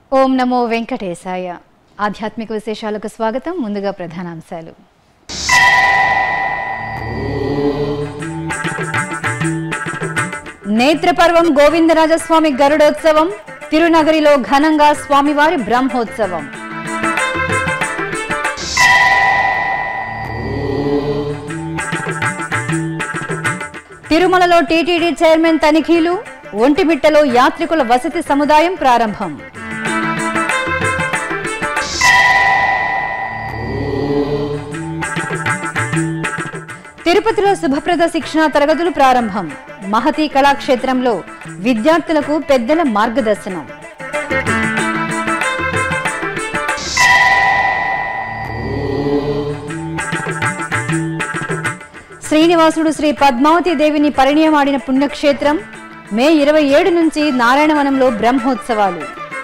ఓం నమో వెంకటేశాయ ఆధ్యాత్మిక విశేషాలకు స్వాగతం ముందుగా ప్రధానాంశాలు నేత్రపర్వం గోవిందరాజస్వామి గరుడోత్సవం తిరునగరిలో ఘనంగా స్వామివారి బ్రహ్మోత్సవం తిరుమలలో టీటీడీ చైర్మన్ తనిఖీలు ఒంటిమిట్టలో యాత్రికుల వసతి సముదాయం ప్రారంభం తిరుపతిలో శుభప్రద శిక్షణ తరగతులు ప్రారంభం మహతి కళాక్షేత్రంలో విద్యార్థులకు పెద్దల మార్గదర్శనం శ్రీనివాసుడు శ్రీ పద్మావతి దేవిని పరిణయమాడిన పుణ్యక్షేత్రం మే ఇరవై ఏడు నుంచి నారాయణవనంలో బ్రహ్మోత్సవాలు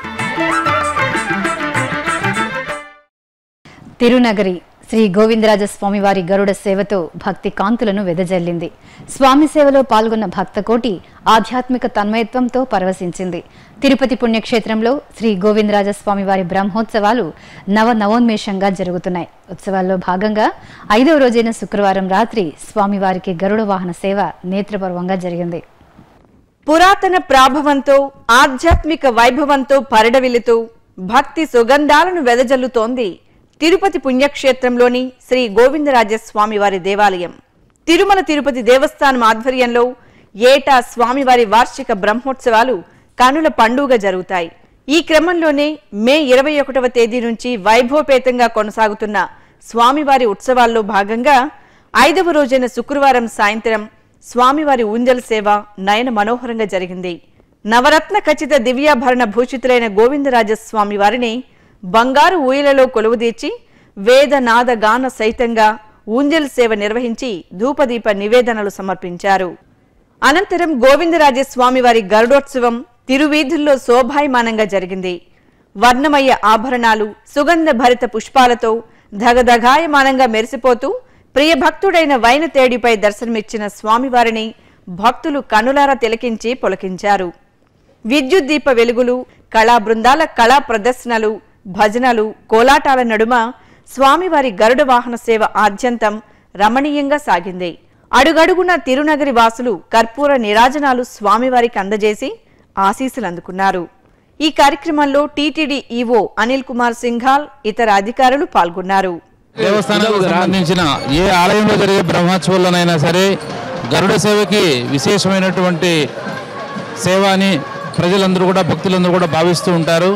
తిరునగరి శ్రీ గోవిందరాజ స్వామివారి గరుడ సేవతో భక్తి కాంతులను వెదజల్లింది స్వామి సేవలో పాల్గొన్న భక్తకోటి ఆధ్యాత్మిక తన్మయత్వంతో పరవశించింది తిరుపతి పుణ్యక్షేత్రంలో శ్రీ గోవిందరాజ స్వామివారి బ్రహ్మోత్సవాలు నవ నవోన్మేషంగా జరుగుతున్నాయి ఉత్సవాల్లో భాగంగా ఐదవ రోజైన శుక్రవారం రాత్రి స్వామివారికి గరుడ వాహన సేవ నేత్రపర్వంగా జరిగింది పురాతన ప్రాభవంతో ఆధ్యాత్మిక వైభవంతో పరిడవిల్లుతూ భక్తి సుగంధాలను వెదజల్లుతోంది తిరుపతి పుణ్యక్షేత్రంలోని శ్రీ గోవిందరాజస్వామి వారి దేవాలయం తిరుమల తిరుపతి దేవస్థానం ఆధ్వర్యంలో ఏటా స్వామివారి వార్షిక బ్రహ్మోత్సవాలు కనుల పండుగ జరుగుతాయి ఈ క్రమంలోనే మే ఇరవై ఒకటవ తేదీ నుంచి వైభవపేతంగా కొనసాగుతున్న స్వామివారి ఉత్సవాల్లో భాగంగా ఐదవ రోజైన శుక్రవారం సాయంత్రం స్వామివారి ఊంజల్ సేవ నయన మనోహరంగా జరిగింది నవరత్న ఖచ్చిత దివ్యాభరణ భూషితులైన గోవిందరాజస్వామి వారిని బంగారు ఊయలలో కొలువుదీర్చి వేద నాద గాన సహితంగా ఊంజల్ సేవ నిర్వహించి ధూపదీప నివేదనలు సమర్పించారు అనంతరం గోవిందరాజస్వామి వారి గరుడోత్సవం తిరువీధుల్లో శోభాయమానంగా జరిగింది వర్ణమయ ఆభరణాలు సుగంధ భరిత పుష్పాలతో ధగధగాయమానంగా మెరిసిపోతూ ప్రియభక్తుడైన వైనతేడిపై దర్శనమిచ్చిన స్వామివారిని భక్తులు కనులారా తిలకించి పులకించారు విద్యుత్ దీప వెలుగులు కళా బృందాల కళా ప్రదర్శనలు భజనలు కోలాటాల నడుమ స్వామివారి గరుడ వాహన సేవ ఆద్యంతం రమణీయంగా సాగింది అడుగడుగున తిరునగరి వాసులు కర్పూర నిరాజనాలు స్వామివారికి అందజేసి ఆశీస్సులు అందుకున్నారు ఈ కార్యక్రమంలో టీటీడీ ఈవో అనిల్ కుమార్ సింఘాల్ ఇతర అధికారులు పాల్గొన్నారు దేవస్థానాలకు సంబంధించిన ఏ ఆలయంలో జరిగే బ్రహ్మోత్సవాల్లోనైనా సరే గరుడ సేవకి విశేషమైనటువంటి సేవ అని ప్రజలందరూ కూడా భక్తులందరూ కూడా భావిస్తూ ఉంటారు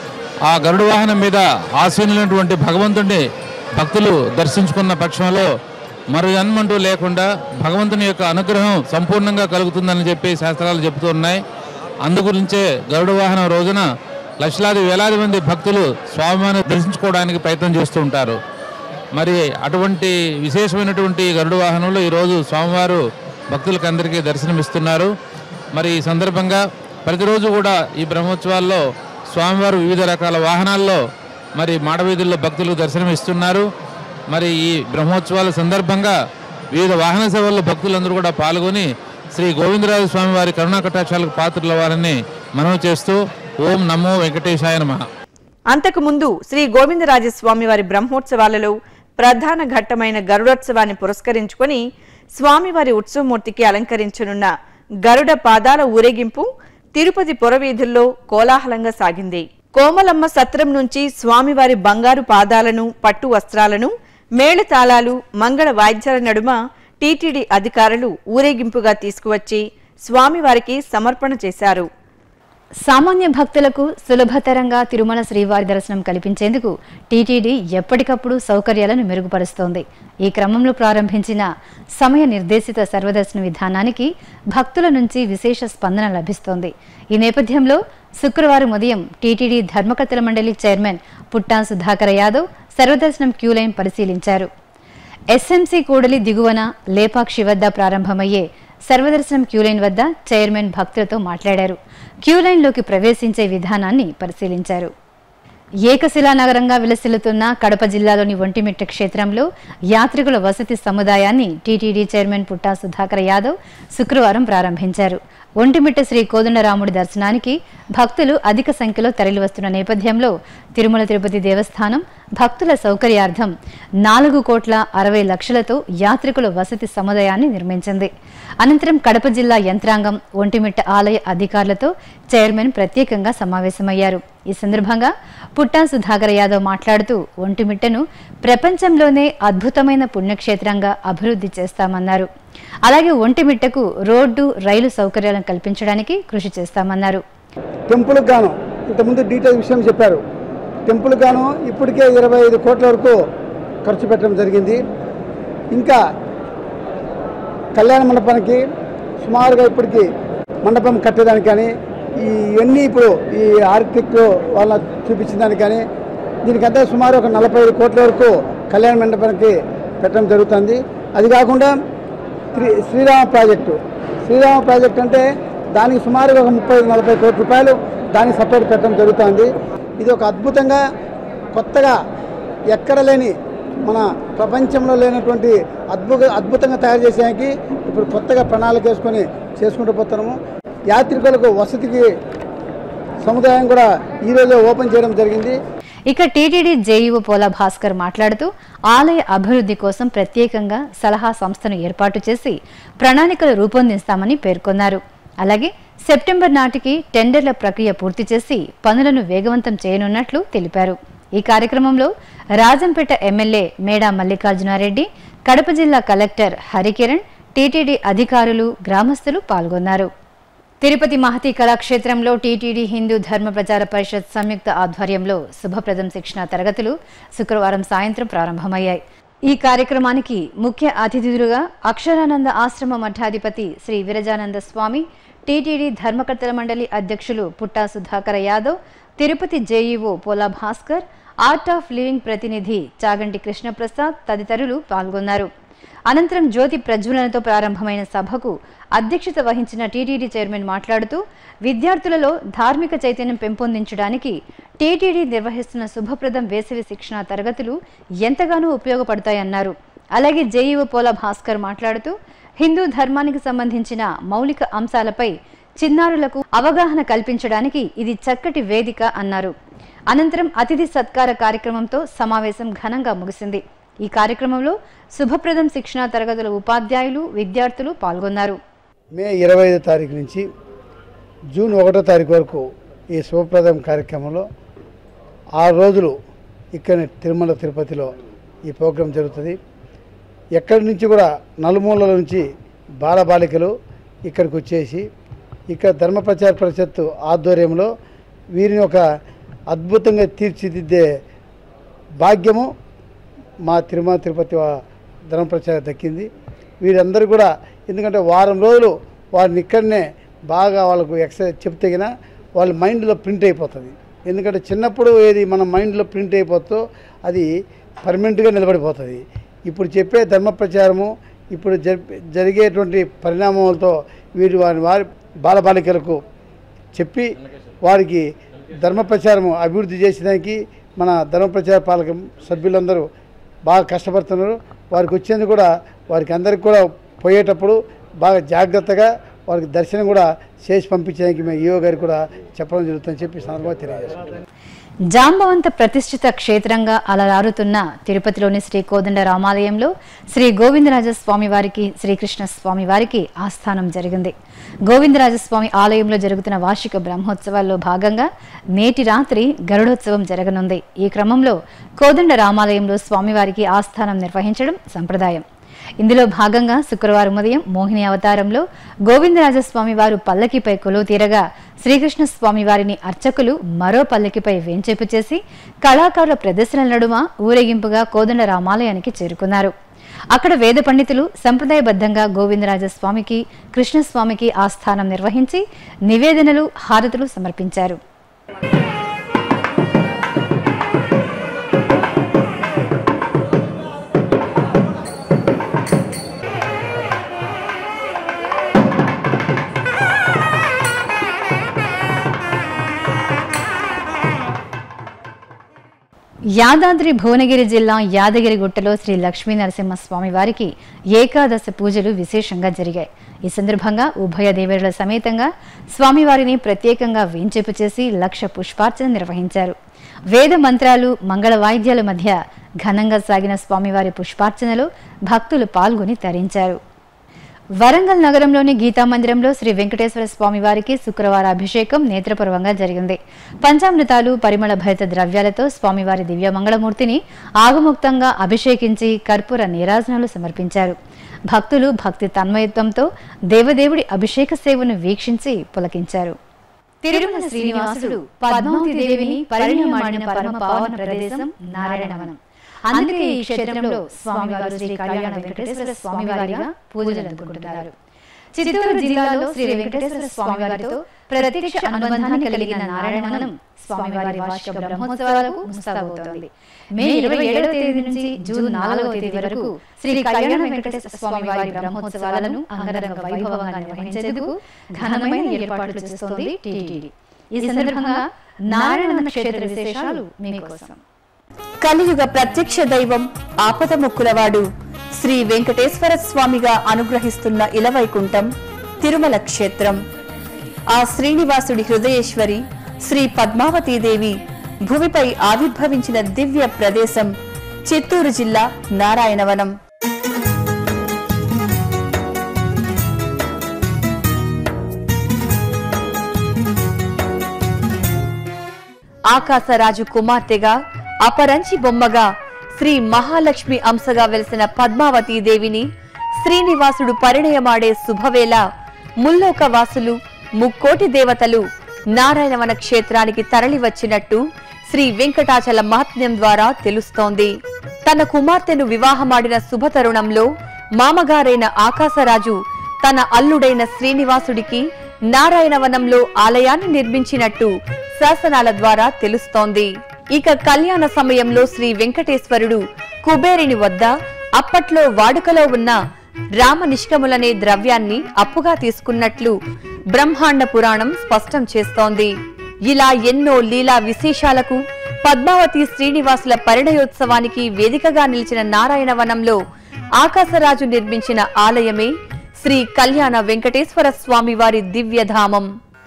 ఆ గరుడ వాహనం మీద ఆసీనులైనటువంటి భగవంతుడిని భక్తులు దర్శించుకున్న పక్షంలో మరో జన్మంటూ లేకుండా భగవంతుని యొక్క అనుగ్రహం సంపూర్ణంగా కలుగుతుందని చెప్పి శాస్త్రాలు చెబుతూ ఉన్నాయి అందుగురించే గరుడ వాహనం రోజున లక్షలాది వేలాది మంది భక్తులు స్వామివారిని దర్శించుకోవడానికి ప్రయత్నం చేస్తూ ఉంటారు మరి అటువంటి విశేషమైనటువంటి గరుడ వాహనంలో ఈరోజు స్వామివారు భక్తులకు అందరికీ దర్శనమిస్తున్నారు మరి ఈ సందర్భంగా ప్రతిరోజు కూడా ఈ బ్రహ్మోత్సవాల్లో స్వామివారు వివిధ రకాల వాహనాల్లో మరి మాడవీధుల్లో భక్తులకు దర్శనమిస్తున్నారు మరి ఈ బ్రహ్మోత్సవాల సందర్భంగా వివిధ వాహన సేవల్లో భక్తులందరూ కూడా పాల్గొని శ్రీ గోవిందరాజ స్వామి వారి కరుణా కటాక్షాలకు పాత్రలవ్వాలని మనవి చేస్తూ ఓం నమో వెంకటేశాయ నమః అంతకుముందు శ్రీ గోవిందరాజస్వామి వారి బ్రహ్మోత్సవాలలో ప్రధాన ఘట్టమైన గరుడోత్సవాన్ని పురస్కరించుకొని స్వామివారి ఉత్సవమూర్తికి అలంకరించనున్న గరుడ పాదాల ఊరేగింపు తిరుపతి పురవీధుల్లో కోలాహలంగా సాగింది కోమలమ్మ సత్రం నుంచి స్వామివారి బంగారు పాదాలను పట్టు వస్త్రాలను మేళతాళాలు మంగళ వాయిద్యాల నడుమ టీటీడీ అధికారులు ఊరేగింపుగా తీసుకువచ్చి స్వామివారికి సమర్పణ చేశారు సామాన్య భక్తులకు సులభతరంగా తిరుమల శ్రీవారి దర్శనం కల్పించేందుకు టీటీడీ ఎప్పటికప్పుడు సౌకర్యాలను మెరుగుపరుస్తోంది ఈ క్రమంలో ప్రారంభించిన సమయ నిర్దేశిత సర్వదర్శన విధానానికి భక్తుల నుంచి విశేష స్పందన లభిస్తోంది ఈ నేపథ్యంలో శుక్రవారం ఉదయం టీటీడీ ధర్మకర్తల మండలి చైర్మన్ పుట్టా సుధాకర యాదవ్ సర్వదర్శనం క్యూలైన్ పరిశీలించారు ఎస్ఎంసీ కూడలి దిగువన లేపాక్షి వద్ద ప్రారంభమయ్యే సర్వదర్శనం క్యూలైన్ వద్ద చైర్మన్ భక్తులతో మాట్లాడారు క్యూలైన్లోకి ప్రవేశించే విధానాన్ని పరిశీలించారు ఏకశిలా నగరంగా విలసిల్లుతున్న కడప జిల్లాలోని ఒంటిమిట్ట క్షేత్రంలో యాత్రికుల వసతి సముదాయాన్ని టీటీడీ చైర్మన్ పుట్టా సుధాకర్ యాదవ్ శుక్రవారం ప్రారంభించారు ఒంటిమిట్ట శ్రీ కోదండరాముడి దర్శనానికి భక్తులు అధిక సంఖ్యలో తరలివస్తున్న నేపథ్యంలో తిరుమల తిరుపతి దేవస్థానం భక్తుల సౌకర్యార్థం నాలుగు కోట్ల అరవై లక్షలతో యాత్రికుల వసతి సముదాయాన్ని నిర్మించింది అనంతరం కడప జిల్లా యంత్రాంగం ఒంటిమిట్ట ఆలయ అధికారులతో చైర్మన్ ప్రత్యేకంగా సమావేశమయ్యారు ఈ సందర్భంగా పుట్టా సుధాకర్ యాదవ్ మాట్లాడుతూ ఒంటిమిట్టను ప్రపంచంలోనే అద్భుతమైన పుణ్యక్షేత్రంగా అభివృద్ధి చేస్తామన్నారు అలాగే ఒంటిమిట్టకు రోడ్డు రైలు సౌకర్యాలను కల్పించడానికి కృషి చేస్తామన్నారు టెంపుల్కి గాను ఇంతకుముందు డీటెయిల్ విషయం చెప్పారు టెంపుల్కి గాను ఇప్పటికే ఇరవై ఐదు కోట్ల వరకు ఖర్చు పెట్టడం జరిగింది ఇంకా కళ్యాణ మండపానికి సుమారుగా ఇప్పటికి మండపం కట్టేదానికి కానీ ఈ ఇవన్నీ ఇప్పుడు ఈ ఆర్కిటెక్ట్ వాళ్ళ చూపించిన దానికి కానీ దీనికంతా సుమారు ఒక నలభై ఐదు కోట్ల వరకు కళ్యాణ మండపానికి పెట్టడం జరుగుతుంది అది కాకుండా శ్రీ శ్రీరామ ప్రాజెక్టు శ్రీరామ ప్రాజెక్ట్ అంటే దానికి సుమారుగా ఒక ముప్పై నలభై కోట్ల రూపాయలు దానికి సపరేట్ పెట్టడం జరుగుతుంది ఇది ఒక అద్భుతంగా కొత్తగా ఎక్కడ లేని మన ప్రపంచంలో లేనటువంటి అద్భుత అద్భుతంగా తయారు చేసేదానికి ఇప్పుడు కొత్తగా ప్రణాళిక వేసుకొని చేసుకుంటూ పోతున్నాము యాత్రికులకు వసతికి సముదాయం కూడా ఈరోజు ఓపెన్ చేయడం జరిగింది ఇక టీటీడీ జేఈఓ పోలా భాస్కర్ మాట్లాడుతూ ఆలయ అభివృద్ధి కోసం ప్రత్యేకంగా సలహా సంస్థను ఏర్పాటు చేసి ప్రణాళికలు రూపొందిస్తామని పేర్కొన్నారు అలాగే సెప్టెంబర్ నాటికి టెండర్ల ప్రక్రియ పూర్తి చేసి పనులను వేగవంతం చేయనున్నట్లు తెలిపారు ఈ కార్యక్రమంలో రాజంపేట ఎమ్మెల్యే మేడా మల్లికార్జునారెడ్డి కడప జిల్లా కలెక్టర్ హరికిరణ్ టీటీడీ అధికారులు గ్రామస్తులు పాల్గొన్నారు తిరుపతి మహతి కళాక్షేత్రంలో టీటీడీ హిందూ ధర్మ ప్రచార పరిషత్ సంయుక్త ఆధ్వర్యంలో శుభప్రదం శిక్షణ తరగతులు శుక్రవారం సాయంత్రం ప్రారంభమయ్యాయి ఈ కార్యక్రమానికి ముఖ్య అతిథులుగా అక్షరానంద ఆశ్రమ మఠాధిపతి శ్రీ విరజానంద స్వామి టీటీడీ ధర్మకర్తల మండలి అధ్యక్షులు Putta Sudhakara Yadav Tirupati JEO Pola Bhaskar art of living ప్రతినిధి చాగంటి కృష్ణప్రసాద్ తదితరులు పాల్గొన్నారు అనంతరం జ్యోతి ప్రజ్వలనతో ప్రారంభమైన సభకు అధ్యక్షత వహించిన టీటీడీ చైర్మన్ మాట్లాడుతూ విద్యార్థులలో ధార్మిక చైతన్యం పెంపొందించడానికి టీటీడీ నిర్వహిస్తున్న శుభప్రదం వేసవి శిక్షణ తరగతులు ఎంతగానో ఉపయోగపడతాయన్నారు అలాగే జేఈఓ పోల భాస్కర్ మాట్లాడుతూ హిందూ ధర్మానికి సంబంధించిన మౌలిక అంశాలపై చిన్నారులకు అవగాహన కల్పించడానికి ఇది చక్కటి వేదిక అన్నారు అనంతరం అతిథి సత్కార కార్యక్రమంతో సమావేశం ఘనంగా ముగిసింది ఈ కార్యక్రమంలో శుభప్రదం శిక్షణ తరగతుల ఉపాధ్యాయులు విద్యార్థులు పాల్గొన్నారు మే ఇరవై ఐదో తారీఖు నుంచి జూన్ ఒకటో తారీఖు వరకు ఈ శుభప్రదం కార్యక్రమంలో ఆరు రోజులు ఇక్కడ తిరుమల తిరుపతిలో ఈ ప్రోగ్రాం జరుగుతుంది ఎక్కడి నుంచి కూడా నలుమూలల నుంచి బాలబాలికలు ఇక్కడికి వచ్చేసి ఇక్కడ ధర్మ ప్రచార పరిషత్తు ఆధ్వర్యంలో వీరిని ఒక అద్భుతంగా తీర్చిదిద్దే భాగ్యము మా తిరుమల తిరుపతి వా- ధర్మ ప్రచారం దక్కింది వీరందరూ కూడా ఎందుకంటే వారం రోజులు వారిని ఇక్కడనే బాగా వాళ్ళకు ఎక్సర్సైజ్ చెప్తే గిన వాళ్ళ మైండ్లో ప్రింట్ అయిపోతుంది ఎందుకంటే చిన్నప్పుడు ఏది మన మైండ్లో ప్రింట్ అయిపోతుందో అది పర్మనెంట్గా నిలబడిపోతుంది ఇప్పుడు చెప్పే ధర్మ ప్రచారము ఇప్పుడు జరిపే జరిగేటువంటి పరిణామాలతో వీరు వారి వారి బాలబాలికలకు చెప్పి వారికి ధర్మ ప్రచారము అభివృద్ధి చేసేదానికి మన ధర్మ ప్రచార పాలక సభ్యులందరూ బాగా కష్టపడుతున్నారు వారికి వచ్చేందుకు కూడా వారికి అందరికి కూడా పోయేటప్పుడు బాగా జాగ్రత్తగా వారికి దర్శనం కూడా చేసి పంపించడానికి మేము ఈవో గారికి కూడా చెప్పడం జరుగుతుందని చెప్పి ఈ సందర్భంగా తెలియజేస్తున్నాం జాంబవంత ప్రతిష్ఠిత క్షేత్రంగా అలరారుతున్న తిరుపతిలోని శ్రీ కోదండ రామాలయంలో శ్రీ గోవిందరాజస్వామి వారికి శ్రీకృష్ణ స్వామి వారికి ఆస్థానం జరిగింది గోవిందరాజస్వామి ఆలయంలో జరుగుతున్న వార్షిక బ్రహ్మోత్సవాల్లో భాగంగా నేటి రాత్రి గరుడోత్సవం జరగనుంది ఈ క్రమంలో కోదండ రామాలయంలో స్వామివారికి ఆస్థానం నిర్వహించడం సంప్రదాయం ఇందులో భాగంగా శుక్రవారం ఉదయం మోహిని అవతారంలో గోవిందరాజస్వామి వారు పల్లకిపై కొలువు తీరగా శ్రీకృష్ణ స్వామి వారిని అర్చకులు మరో పల్లకిపై వేంచేపు చేసి కళాకారుల ప్రదర్శనల నడుమ ఊరేగింపుగా కోదండ రామాలయానికి చేరుకున్నారు అక్కడ వేద పండితులు సంప్రదాయబద్ధంగా గోవిందరాజస్వామికి కృష్ణస్వామికి ఆస్థానం నిర్వహించి నివేదనలు హారతులు సమర్పించారు యాదాద్రి భువనగిరి జిల్లా యాదగిరిగుట్టలో శ్రీ లక్ష్మీ నరసింహ స్వామి వారికి ఏకాదశ పూజలు విశేషంగా జరిగాయి ఈ సందర్భంగా ఉభయ దేవరుల సమేతంగా స్వామివారిని ప్రత్యేకంగా వేంచేపు చేసి లక్ష పుష్పార్చన నిర్వహించారు వేద మంత్రాలు మంగళ వాయిద్యాల మధ్య ఘనంగా సాగిన స్వామివారి పుష్పార్చనలో భక్తులు పాల్గొని తరించారు వరంగల్ నగరంలోని గీతా మందిరంలో శ్రీ వెంకటేశ్వర స్వామి వారికి శుక్రవారం అభిషేకం నేత్రపూర్వంగా జరిగింది పంచామృతాలు పరిమళ భరిత ద్రవ్యాలతో స్వామివారి దివ్య మంగళమూర్తిని ఆగుముక్తంగా అభిషేకించి కర్పూర నీరాజనాలు సమర్పించారు భక్తులు భక్తి తన్మయత్వంతో దేవదేవుడి అభిషేక సేవను వీక్షించి పులకించారు తిరుమల శ్రీనివాసుడు పద్మావతి దేవిని పరిణయమాడిన పరమ పావన ప్రదేశం నారాయణవనం అందుకే ఈ క్షేత్రంలో స్వామివారు శ్రీ కళ్యాణ వెంకటేశ్వర స్వామివారిగా పూజలు అందుకుంటున్నారు చిత్తూరు జిల్లాలో శ్రీ వెంకటేశ్వర స్వామివారితో ప్రత్యక్ష అనుబంధాన్ని కలిగిన నారాయణవనం స్వామివారి వార్షిక బ్రహ్మోత్సవాలకు ముస్తాబవుతోంది మే ఇరవై ఏడవ తేదీ నుంచి జూన్ నాలుగవ తేదీ వరకు శ్రీ కళ్యాణ వెంకటేశ్వర స్వామివారి బ్రహ్మోత్సవాలను అంగరంగ వైభవంగా నిర్వహించేందుకు ఘనమైన ఏర్పాట్లు చేస్తోంది టీటీడీ ఈ సందర్భంగా నారాయణ క్షేత్ర విశేషాలు మీకోసం కలియుగ ప్రత్యక్ష దైవం ఆపద మొక్కులవాడు శ్రీ వెంకటేశ్వర స్వామిగా అనుగ్రహిస్తున్న ఇలవైకుంఠం తిరుమల క్షేత్రం ఆ శ్రీనివాసుడి హృదయేశ్వరి శ్రీ పద్మావతీదేవి భూమిపై ఆవిర్భవించిన దివ్య ప్రదేశం చిత్తూరు జిల్లా నారాయణవనం ఆకాశరాజు కుమార్తెగా అపరంచి బొమ్మగా శ్రీ మహాలక్ష్మి అంశగా వెలిసిన పద్మావతీ దేవిని శ్రీనివాసుడు పరిణయమాడే శుభవేళ ముల్లోక వాసులు ముక్కోటి దేవతలు నారాయణవన క్షేత్రానికి తరలివచ్చినట్టు శ్రీ వెంకటాచల మహాత్మ్యం ద్వారా తెలుస్తోంది తన కుమార్తెను వివాహమాడిన శుభతరుణంలో మామగారైన ఆకాశరాజు తన అల్లుడైన శ్రీనివాసుడికి నారాయణవనంలో ఆలయాన్ని నిర్మించినట్టు శాసనాల ద్వారా తెలుస్తోంది ఇక కళ్యాణ సమయంలో శ్రీ వెంకటేశ్వరుడు కుబేరుని వద్ద అప్పట్లో వాడుకలో ఉన్న రామ నిష్కములనే ద్రవ్యాన్ని అప్పుగా తీసుకున్నట్లు బ్రహ్మాండ పురాణం స్పష్టం చేస్తోంది ఇలా ఎన్నో లీలా విశేషాలకు పద్మావతి శ్రీనివాసుల పరిణయోత్సవానికి వేదికగా నిలిచిన నారాయణవనంలో ఆకాశరాజు నిర్మించిన ఆలయమే శ్రీ కళ్యాణ వెంకటేశ్వర స్వామి వారి దివ్యధామం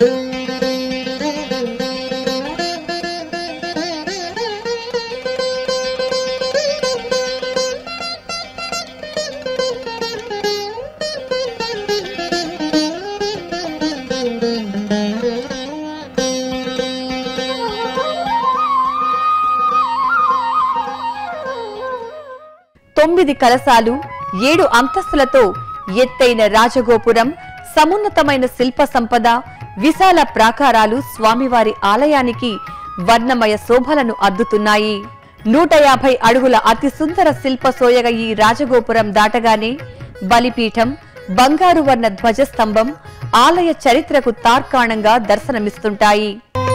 తొమ్మిది కలశాలు ఏడు అంతస్తులతో ఎత్తైన రాజగోపురం సమున్నతమైన శిల్ప సంపద విశాల ప్రాకారాలు స్వామివారి ఆలయానికి వర్ణమయ శోభలను అద్దుతున్నాయి నూట యాభై అడుగుల అతి సుందర శిల్ప సోయగ ఈ రాజగోపురం దాటగానే బలిపీఠం బంగారు వర్ణ ధ్వజస్తంభం ఆలయ చరిత్రకు తార్కాణంగా దర్శనమిస్తుంటాయి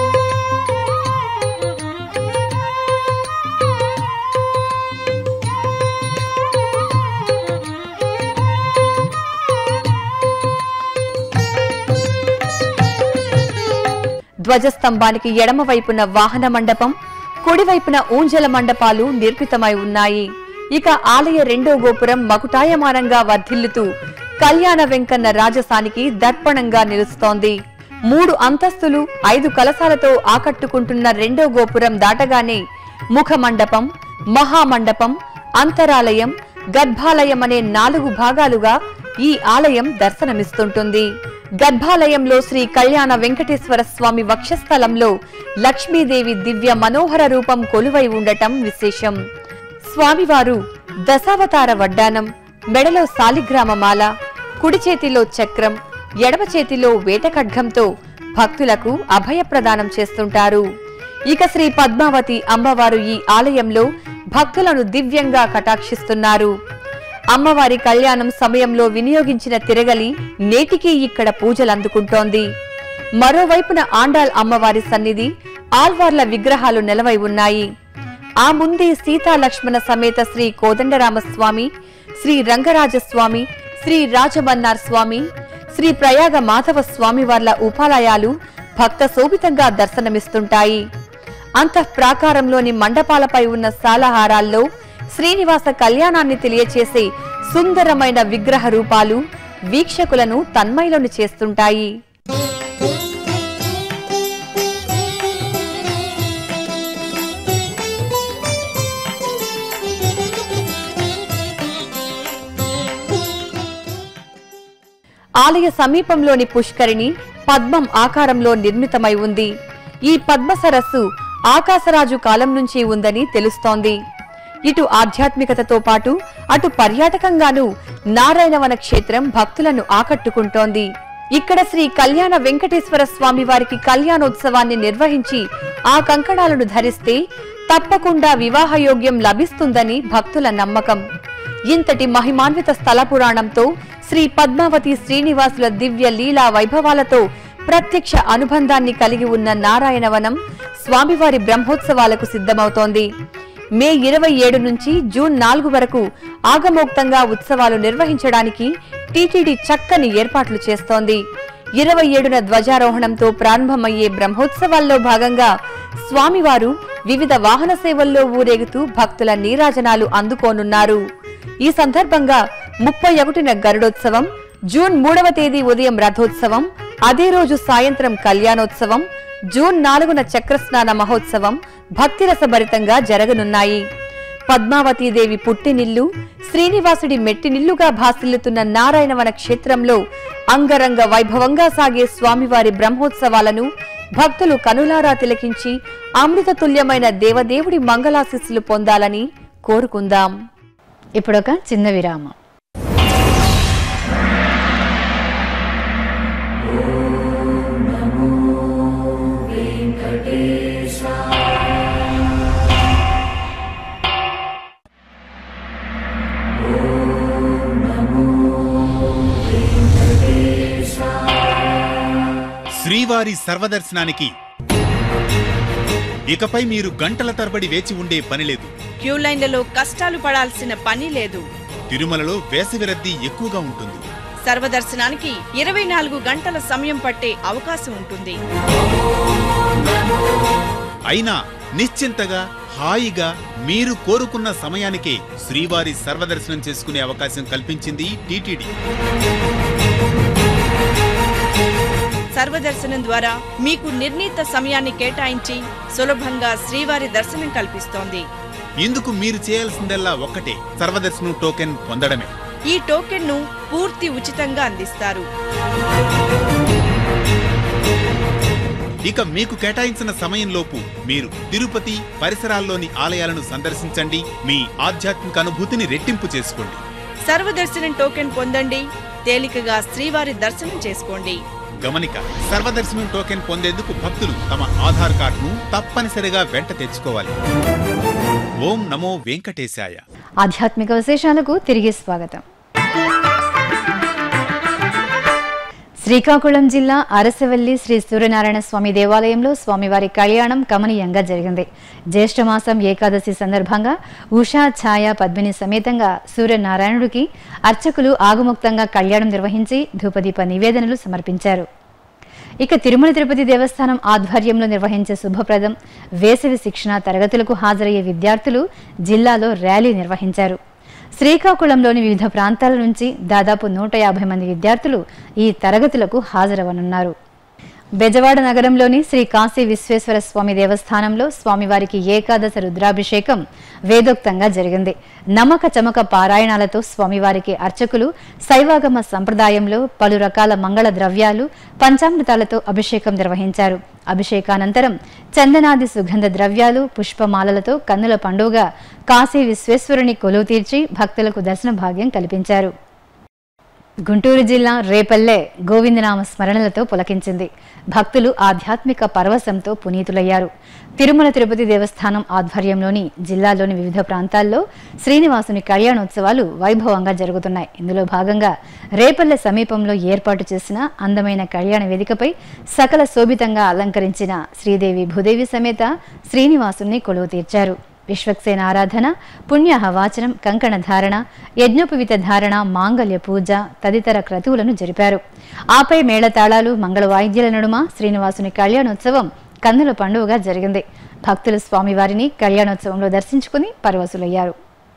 ధ్వజస్తంభానికి ఎడమ వైపున వాహన మండపం కుడివైపున ఊంజల మండపాలు నిర్మితమై ఉన్నాయి ఇక ఆలయ రెండో గోపురం మకుటాయమానంగా వర్ధిల్లుతూ కళ్యాణ వెంకన్న రాజసానికి దర్పణంగా నిలుస్తోంది మూడు అంతస్తులు ఐదు కలశాలతో ఆకట్టుకుంటున్న రెండో గోపురం దాటగానే ముఖ మండపం మహామండపం అంతరాలయం గర్భాలయం అనే నాలుగు భాగాలుగా ఈ ఆలయం దర్శనమిస్తుంటుంది గర్భాలయంలో శ్రీ కళ్యాణ వెంకటేశ్వర స్వామి వక్షస్థలంలో లక్ష్మీదేవి దివ్య మనోహర రూపం కొలువై ఉండటం విశేషం స్వామివారు దశావతార వడ్డానం మెడలో సాలిగ్రామ మాల కుడి చేతిలో చక్రం ఎడమ చేతిలో వేట ఖడ్గంతో భక్తులకు అభయప్రదానం చేస్తుంటారు ఇక శ్రీ పద్మావతి అమ్మవారు ఈ ఆలయంలో భక్తులను దివ్యంగా కటాక్షిస్తున్నారు అమ్మవారి కళ్యాణం సమయంలో వినియోగించిన తిరగలి నేటికీ ఇక్కడ పూజలు అందుకుంటోంది మరోవైపున ఆండాల్ అమ్మవారి సన్నిధి ఆల్వార్ల విగ్రహాలు నెలవై ఉన్నాయి ఆ ముందే సీతా లక్ష్మణ సమేత శ్రీ కోదండరామస్వామి శ్రీ రంగరాజస్వామి శ్రీ రాజమన్నార్ స్వామి శ్రీ ప్రయాగ మాధవ స్వామి వార్ల ఉపాలయాలు భక్త శోభితంగా దర్శనమిస్తుంటాయి అంతఃప్రాకారంలోని మండపాలపై ఉన్న సాలహారాల్లో శ్రీనివాస కళ్యాణాన్ని తెలియచేసే సుందరమైన విగ్రహ రూపాలు వీక్షకులను తన్మయలను చేస్తుంటాయి ఆలయ సమీపంలోని పుష్కరిణి పద్మం ఆకారంలో నిర్మితమై ఉంది ఈ పద్మ సరస్సు ఆకాశరాజు కాలం నుంచి ఉందని తెలుస్తోంది ఇటు ఆధ్యాత్మికతతో పాటు అటు పర్యాటకంగానూ నారాయణవన క్షేత్రం భక్తులను ఆకట్టుకుంటోంది ఇక్కడ శ్రీ కళ్యాణ వెంకటేశ్వర స్వామి వారికి కళ్యాణోత్సవాన్ని నిర్వహించి ఆ కంకణాలను ధరిస్తే తప్పకుండా వివాహయోగ్యం లభిస్తుందని భక్తుల నమ్మకం ఇంతటి మహిమాన్విత స్థల పురాణంతో శ్రీ పద్మావతి శ్రీనివాసుల దివ్య లీలా వైభవాలతో ప్రత్యక్ష అనుబంధాన్ని కలిగి ఉన్న నారాయణవనం స్వామివారి బ్రహ్మోత్సవాలకు సిద్ధమవుతోంది మే ఇరవై ఏడు నుంచి జూన్ నాలుగు వరకు ఆగమోక్తంగా ఉత్సవాలు నిర్వహించడానికి టీటీడీ చక్కని ఏర్పాట్లు చేస్తోంది ఇరవై ఏడున ధ్వజారోహణంతో ప్రారంభమయ్యే బ్రహ్మోత్సవాల్లో భాగంగా స్వామివారు వివిధ వాహన సేవల్లో ఊరేగుతూ భక్తుల నీరాజనాలు అందుకోనున్నారు ఈ సందర్భంగా ముప్పై ఒకటిన గరుడోత్సవం జూన్ మూడవ తేదీ ఉదయం రథోత్సవం అదే రోజు సాయంత్రం కళ్యాణోత్సవం జూన్ నాలుగున చక్రస్నాన మహోత్సవం భక్తిరసభరితంగా జరగనున్నాయి పద్మావతీదేవి పుట్టినిల్లు శ్రీనివాసుడి మెట్టినిల్లుగా భాసిల్లుతున్న నారాయణవన క్షేత్రంలో అంగరంగ వైభవంగా సాగే స్వామివారి బ్రహ్మోత్సవాలను భక్తులు కనులారా తిలకించి అమృతతుల్యమైన దేవదేవుడి మంగళాశిస్సులు పొందాలని కోరుకుందాం ఇప్పుడొక చిన్న విరామం శ్రీవారి సర్వదర్శనానికి ఇకపై మీరు గంటల తరబడి వేచి ఉండే పనిలేదు క్యూ లైన్లలో కష్టాలు పడాల్సిన పని లేదు తిరుమలలో వేసవి రద్దీ ఎక్కువగా ఉంటుంది సర్వదర్శనానికి ఇరవై నాలుగు గంటల సమయం పట్టే అవకాశం ఉంటుంది అయినా నిశ్చింతగా హాయిగా మీరు కోరుకున్న సమయానికే శ్రీవారి సర్వదర్శనం చేసుకునే అవకాశం కల్పించింది టీటీడీ సర్వదర్శనం ద్వారా మీకు నిర్ణీత సమయాన్ని కేటాయించి సులభంగా శ్రీవారి దర్శనం కల్పిస్తోంది ఇందుకు మీరు చేయాల్సిందల్లా ఒక్కటే సర్వదర్శనం టోకెన్ పొందడమే ఈ టోకెన్ ను పూర్తి ఉచితంగా అందిస్తారు ఇక మీకు కేటాయించిన సమయంలోపు మీరు తిరుపతి పరిసరాల్లోని ఆలయాలను సందర్శించండి మీ ఆధ్యాత్మిక అనుభూతిని రెట్టింపు చేసుకోండి సర్వదర్శనం టోకెన్ పొందండి తేలికగా శ్రీవారి దర్శనం చేసుకోండి గమనిక సర్వదర్శనం టోకెన్ పొందేందుకు భక్తులు తమ ఆధార్ కార్డును తప్పనిసరిగా వెంట తెచ్చుకోవాలి ఓం నమో వెంకటేశాయ ఆధ్యాత్మిక విశేషాలకు తిరిగి స్వాగతం శ్రీకాకుళం జిల్లా అరసవల్లి శ్రీ సూర్యనారాయణ స్వామి దేవాలయంలో స్వామివారి కళ్యాణం కమనీయంగా జరిగింది జ్యేష్ఠమాసం ఏకాదశి సందర్భంగా ఉషా ఛాయ పద్మిని సమేతంగా సూర్యనారాయణుడికి అర్చకులు ఆగుముక్తంగా కళ్యాణం నిర్వహించి ధూపదీప నివేదనలు సమర్పించారు ఇక తిరుమల తిరుపతి దేవస్థానం ఆధ్వర్యంలో నిర్వహించే శుభప్రదం వేసవి శిక్షణ తరగతులకు హాజరయ్యే విద్యార్థులు జిల్లాలో ర్యాలీ నిర్వహించారు శ్రీకాకుళంలోని వివిధ ప్రాంతాల నుంచి దాదాపు నూట యాభై మంది విద్యార్థులు ఈ తరగతులకు హాజరవనున్నారు బెజవాడ నగరంలోని శ్రీ కాశీ విశ్వేశ్వర స్వామి దేవస్థానంలో స్వామివారికి ఏకాదశ రుద్రాభిషేకం వేదోక్తంగా జరిగింది నమ్మక చమక పారాయణాలతో స్వామివారికి అర్చకులు శైవాగమ సంప్రదాయంలో పలు రకాల మంగళ ద్రవ్యాలు పంచామృతాలతో అభిషేకం నిర్వహించారు అభిషేకానంతరం చందనాది సుగంధ ద్రవ్యాలు పుష్పమాలలతో కన్నుల పండుగ కాశీ విశ్వేశ్వరుని కొలువు తీర్చి భక్తులకు దర్శన భాగ్యం కల్పించారు గుంటూరు జిల్లా రేపల్లె గోవిందనామ స్మరణలతో పులకించింది భక్తులు ఆధ్యాత్మిక పరవశంతో పునీతులయ్యారు తిరుమల తిరుపతి దేవస్థానం ఆధ్వర్యంలోని జిల్లాలోని వివిధ ప్రాంతాల్లో శ్రీనివాసుని కళ్యాణోత్సవాలు వైభవంగా జరుగుతున్నాయి ఇందులో భాగంగా రేపల్లె సమీపంలో ఏర్పాటు చేసిన అందమైన కళ్యాణ వేదికపై సకల శోభితంగా అలంకరించిన శ్రీదేవి భూదేవి సమేత శ్రీనివాసుని కొలువు తీర్చారు విశ్వక్సేన ఆరాధన పుణ్యహవాచనం కంకణ ధారణ యజ్ఞోపవిత ధారణ మాంగళ్య పూజ తదితర క్రతువులను జరిపారు ఆపై మేళతాళాలు మంగళ వాయిద్యాల నడుమ శ్రీనివాసుని కళ్యాణోత్సవం కన్నుల పండుగగా జరిగింది భక్తులు స్వామివారిని కళ్యాణోత్సవంలో దర్శించుకుని పరవశులయ్యారు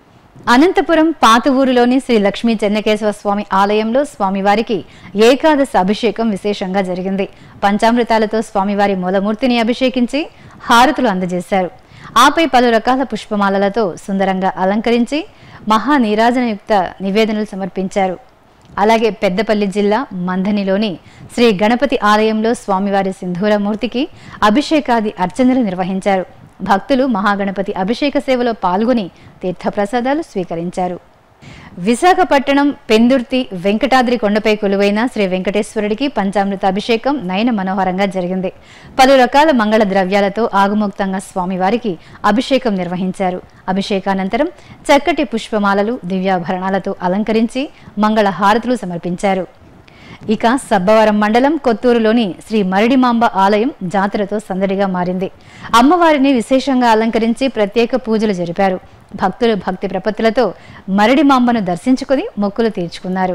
అనంతపురం పాత ఊరులోని శ్రీ లక్ష్మీ చెన్నకేశవ స్వామి ఆలయంలో స్వామివారికి ఏకాదశి అభిషేకం విశేషంగా జరిగింది పంచామృతాలతో స్వామివారి మూలమూర్తిని అభిషేకించి హారతులు అందజేశారు ఆపై పలు రకాల పుష్పమాలలతో సుందరంగా అలంకరించి మహానీరాజనయుక్త నివేదనలు సమర్పించారు అలాగే పెద్దపల్లి జిల్లా మంధనిలోని శ్రీ గణపతి ఆలయంలో స్వామివారి సింధూరమూర్తికి అభిషేకాది అర్చనలు నిర్వహించారు భక్తులు మహాగణపతి అభిషేక సేవలో పాల్గొని తీర్థప్రసాదాలు స్వీకరించారు విశాఖపట్నం పెందుర్తి వెంకటాద్రి కొండపై కొలువైన శ్రీ వెంకటేశ్వరుడికి పంచామృత అభిషేకం నయన మనోహరంగా జరిగింది పలు రకాల మంగళ ద్రవ్యాలతో ఆగుముక్తంగా స్వామివారికి అభిషేకం నిర్వహించారు అభిషేకానంతరం చక్కటి పుష్పమాలలు దివ్యాభరణాలతో అలంకరించి మంగళ హారతులు సమర్పించారు ఇక సబ్బవరం మండలం కొత్తూరులోని శ్రీ మరిడిమాంబ ఆలయం జాతరతో సందడిగా మారింది అమ్మవారిని విశేషంగా అలంకరించి ప్రత్యేక పూజలు జరిపారు భక్తులు భక్తి ప్రపత్తులతో మరిడిమాంబను దర్శించుకుని మొక్కులు తీర్చుకున్నారు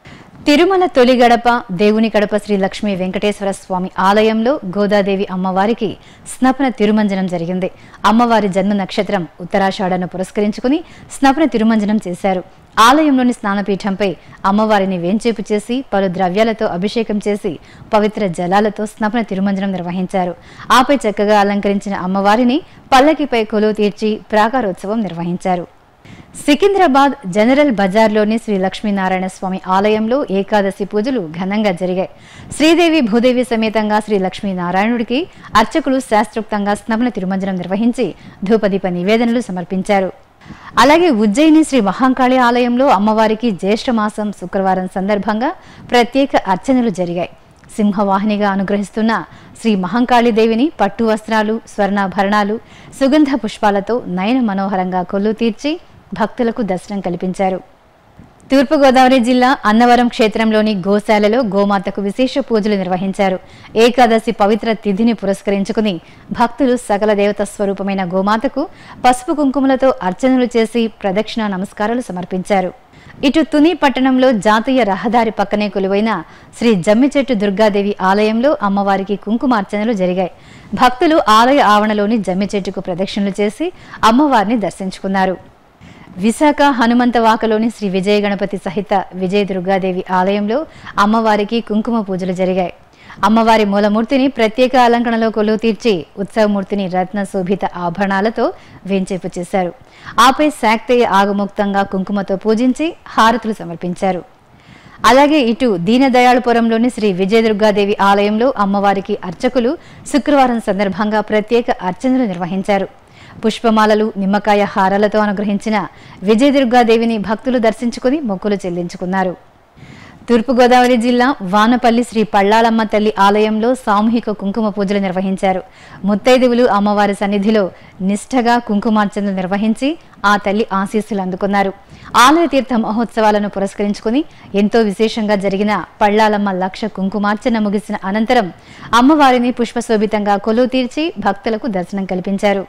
తిరుమల తొలి గడప దేవుని గడప శ్రీ లక్ష్మీ వెంకటేశ్వర స్వామి ఆలయంలో గోదాదేవి అమ్మవారికి స్నపన తిరుమంజనం జరిగింది అమ్మవారి జన్మ నక్షత్రం ఉత్తరాషాఢను పురస్కరించుకుని స్నపన తిరుమంజనం చేశారు ఆలయంలోని స్నానపీఠంపై అమ్మవారిని వేంచేపు చేసి పలు ద్రవ్యాలతో అభిషేకం చేసి పవిత్ర జలాలతో స్నపన తిరుమంజనం నిర్వహించారు ఆపై చక్కగా అలంకరించిన అమ్మవారిని పల్లకిపై కొలువు తీర్చి ప్రాకారోత్సవం నిర్వహించారు సికింద్రాబాద్ జనరల్ బజార్లోని శ్రీ లక్ష్మీనారాయణ స్వామి ఆలయంలో ఏకాదశి పూజలు ఘనంగా జరిగాయి శ్రీదేవి భూదేవి సమేతంగా శ్రీ లక్ష్మీనారాయణుడికి అర్చకులు శాస్త్రోక్తంగా స్నపన తిరుమంజనం నిర్వహించి ధూపదీప నివేదనలు సమర్పించారు అలాగే ఉజ్జయిని శ్రీ మహాంకాళి ఆలయంలో అమ్మవారికి జ్యేష్ఠ మాసం శుక్రవారం సందర్భంగా ప్రత్యేక అర్చనలు జరిగాయి సింహవాహినిగా అనుగ్రహిస్తున్న శ్రీ మహంకాళీదేవిని పట్టు వస్త్రాలు స్వర్ణాభరణాలు సుగంధ పుష్పాలతో నయన మనోహరంగా కొల్లు తీర్చి భక్తులకు దర్శనం కల్పించారు తూర్పుగోదావరి జిల్లా అన్నవరం క్షేత్రంలోని గోశాలలో గోమాతకు విశేష పూజలు నిర్వహించారు ఏకాదశి పవిత్ర తిథిని పురస్కరించుకుని భక్తులు సకల దేవత స్వరూపమైన గోమాతకు పసుపు కుంకుమలతో అర్చనలు చేసి ప్రదక్షిణ నమస్కారాలు సమర్పించారు ఇటు తుని పట్టణంలో జాతీయ రహదారి పక్కనే కొలువైన శ్రీ జమ్మిచెట్టు దుర్గాదేవి ఆలయంలో అమ్మవారికి కుంకుమార్చనలు జరిగాయి భక్తులు ఆలయ ఆవరణలోని జమ్మి చెట్టుకు ప్రదక్షిణలు చేసి అమ్మవారిని దర్శించుకున్నారు విశాఖ హనుమంతవాకలోని శ్రీ విజయ గణపతి సహిత విజయ దుర్గాదేవి ఆలయంలో అమ్మవారికి కుంకుమ పూజలు జరిగాయి అమ్మవారి మూలమూర్తిని ప్రత్యేక అలంకరణలో కొలువు తీర్చి ఉత్సవమూర్తిని రత్న శోభిత ఆభరణాలతో వేంచేపు చేశారు ఆపై శాక్తేయ ఆగముక్తంగా కుంకుమతో పూజించి హారతులు సమర్పించారు అలాగే ఇటు దీనదయాళపురంలోని శ్రీ విజయదుర్గాదేవి ఆలయంలో అమ్మవారికి అర్చకులు శుక్రవారం సందర్భంగా ప్రత్యేక అర్చనలు నిర్వహించారు పుష్పమాలలు నిమ్మకాయ హారాలతో అనుగ్రహించిన విజయదుర్గాదేవిని భక్తులు దర్శించుకుని మొక్కులు చెల్లించుకున్నారు తూర్పుగోదావరి జిల్లా వానపల్లి శ్రీ పళ్ళాలమ్మ తల్లి ఆలయంలో సామూహిక కుంకుమ పూజలు నిర్వహించారు ముత్తైదువులు అమ్మవారి సన్నిధిలో నిష్ఠగా కుంకుమార్చనలు నిర్వహించి ఆ తల్లి ఆశీస్సులు అందుకున్నారు ఆలయ తీర్థ మహోత్సవాలను పురస్కరించుకుని ఎంతో విశేషంగా జరిగిన పళ్ళాలమ్మ లక్ష కుంకుమార్చన ముగిసిన అనంతరం అమ్మవారిని పుష్పశోభితంగా కొలువు తీర్చి భక్తులకు దర్శనం కల్పించారు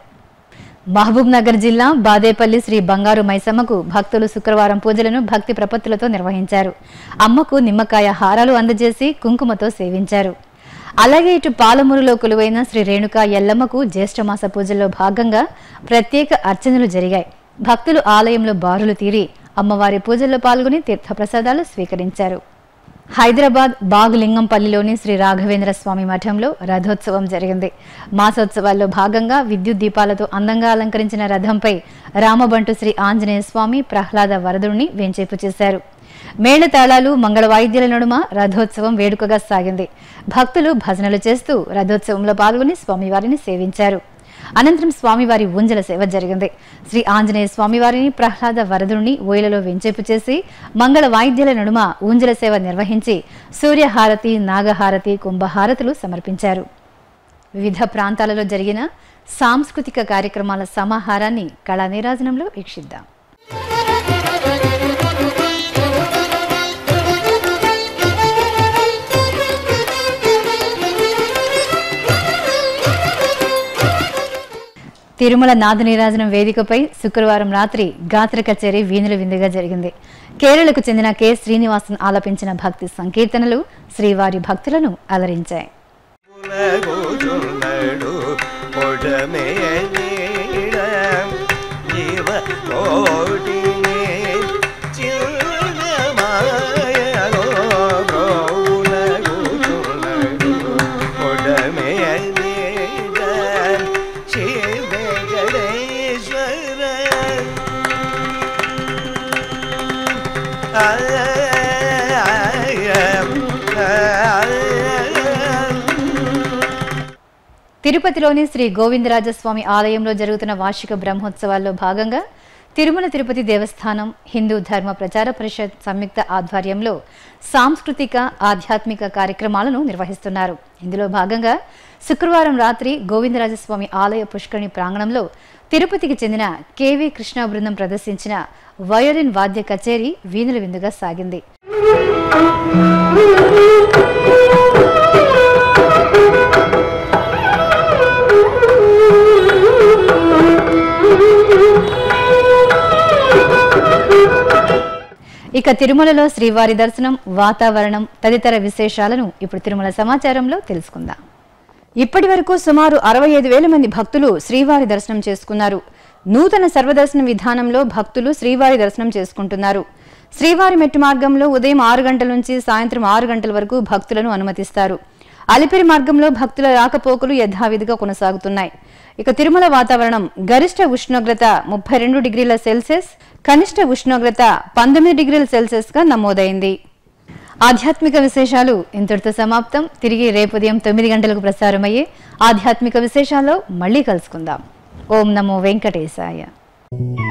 మహబూబ్ నగర్ జిల్లా బాదేపల్లి శ్రీ బంగారు మైసమ్మకు భక్తులు శుక్రవారం పూజలను భక్తి ప్రపత్తులతో నిర్వహించారు అమ్మకు నిమ్మకాయ హారాలు అందజేసి కుంకుమతో సేవించారు అలాగే ఇటు పాలమూరులో కొలువైన శ్రీ రేణుకా ఎల్లమ్మకు జ్యేష్ఠమాస పూజల్లో భాగంగా ప్రత్యేక అర్చనలు జరిగాయి భక్తులు ఆలయంలో బారులు తీరి అమ్మవారి పూజల్లో పాల్గొని తీర్థప్రసాదాలు స్వీకరించారు హైదరాబాద్ బాగులింగంపల్లిలోని శ్రీ రాఘవేంద్ర స్వామి మఠంలో రథోత్సవం జరిగింది మాసోత్సవాల్లో భాగంగా విద్యుత్ దీపాలతో అందంగా అలంకరించిన రథంపై రామబంటు శ్రీ ఆంజనేయ స్వామి ప్రహ్లాద వరదుడిని వెంచేపు చేశారు మేళతాళాలు మంగళ వాయిద్యాల నడుమ రథోత్సవం వేడుకగా సాగింది భక్తులు భజనలు చేస్తూ రథోత్సవంలో పాల్గొని స్వామివారిని సేవించారు అనంతరం స్వామివారి ఊంజల సేవ జరిగింది శ్రీ ఆంజనేయ స్వామివారిని ప్రహ్లాద వరదుని ఓయిలలో వెంచేపు చేసి మంగళ వాయిద్యాల నడుమ ఊంజల సేవ నిర్వహించి సూర్యహారతి నాగహారతి కుంభహారతులు సమర్పించారు వివిధ ప్రాంతాలలో జరిగిన సాంస్కృతిక కార్యక్రమాల సమాహారాన్ని కళా నీరాజనంలో వీక్షిద్దాం తిరుమల నాదనీరాజనం వేదికపై శుక్రవారం రాత్రి గాత్ర కచేరీ వీణుల విందుగా జరిగింది కేరళకు చెందిన కె శ్రీనివాసన్ ఆలపించిన భక్తి సంకీర్తనలు శ్రీవారి భక్తులను అలరించాయి పులగుచున్నడు పొడ కొడమేలీడ జీవ కోటిని చిన్నమాయలో బ్రోవులగుచునడు కొడమేలీడ శివ గణేశ్వర తిరుపతిలోని శ్రీ గోవిందరాజస్వామి ఆలయంలో జరుగుతున్న వార్షిక బ్రహ్మోత్సవాల్లో భాగంగా తిరుమల తిరుపతి దేవస్థానం హిందూ ధర్మ ప్రచార పరిషత్ సంయుక్త ఆధ్వర్యంలో సాంస్కృతిక ఆధ్యాత్మిక కార్యక్రమాలను నిర్వహిస్తున్నారు ఇందులో భాగంగా శుక్రవారం రాత్రి గోవిందరాజస్వామి ఆలయ పుష్కరిణి ప్రాంగణంలో తిరుపతికి చెందిన కేవీ కృష్ణ బృందం ప్రదర్శించిన వయోలిన్ వాద్య కచేరీ వీణుల విందుగా సాగింది ఇక తిరుమలలో శ్రీవారి దర్శనం వాతావరణం తదితర విశేషాలను ఇప్పుడు తిరుమల సమాచారంలో తెలుసుకుందాం ఇప్పటి వరకు సుమారు అరవై ఐదు వేల మంది భక్తులు శ్రీవారి దర్శనం చేసుకున్నారు నూతన సర్వదర్శన విధానంలో భక్తులు శ్రీవారి దర్శనం చేసుకుంటున్నారు శ్రీవారి మెట్టు మార్గంలో ఉదయం ఆరు గంటల నుంచి సాయంత్రం ఆరు గంటల వరకు భక్తులను అనుమతిస్తారు అలిపిరి మార్గంలో భక్తుల రాకపోకలు యథావిధిగా కొనసాగుతున్నాయి ఇక తిరుమల వాతావరణం గరిష్ట ఉష్ణోగ్రత ముప్పై రెండు డిగ్రీల సెల్సియస్ కనిష్ట ఉష్ణోగ్రత పంతొమ్మిది డిగ్రీల సెల్సియస్ గా నమోదైంది ఆధ్యాత్మిక విశేషాలు ఇంతటితో సమాప్తం తిరిగి రేపు ఉదయం తొమ్మిది గంటలకు ప్రసారమయ్యే ఆధ్యాత్మిక విశేషాల్లో మళ్ళీ కలుసుకుందాం ఓం నమో వెంకటేశాయ